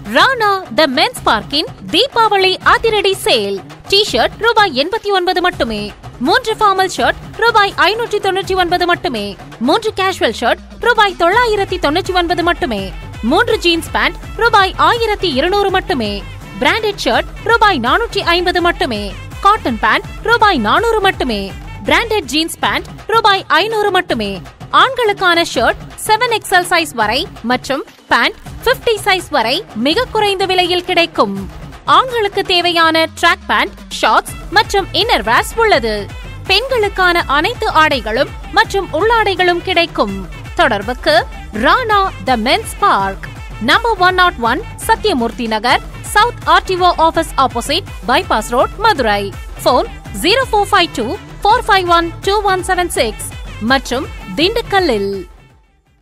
Rana the men's park Deepavali அதிரடி sale T shirt ரூபாய் எண்பத்தி ஒன்பது மட்டுமே மூன்று ஃபார்மல் ஷர்ட் ரூபாய் ஐநூற்றி தொண்ணூற்றி ஒன்பது மட்டுமே மூன்று கேஷுவல் ஷர்ட் ரூபாய் தொள்ளாயிரத்தி தொண்ணூற்றி ஒன்பது மட்டுமே மூன்று ஜீன்ஸ் பேண்ட் ரூபாய் ஆயிரத்தி இருநூறு மட்டுமே பிராண்டட் ஷர்ட் ரூபாய் நானூற்றி ஐம்பது மட்டுமே காட்டன் பேண்ட் ரூபாய் நானூறு மட்டுமே பிராண்டட் ஜீன்ஸ் பேண்ட் ரூபாய் ஐநூறு மட்டுமே ஆண்களுக்கான ஷர்ட் செவன் எக்ஸல் சைஸ் வரை மற்றும் பேண்ட் 50 சைஸ் வரை மிக குறைந்த விலையில் கிடைக்கும் ஆண்களுக்கு தேவையான ட்ராக் பேண்ட் ஷார்ட்ஸ் மற்றும் இன்னர் வேர்ஸ் உள்ளது பெண்களுக்கான அனைத்து ஆடைகளும் மற்றும் உள்ளாடைகளும் கிடைக்கும் தொடர்புக்கு Rana the men's park number one nought one Sathyamoorthy Nagar south RTO office opposite bypass road Madurai phone zero four five two four five one two one seven six மற்றும் திண்டுக்கல்லில்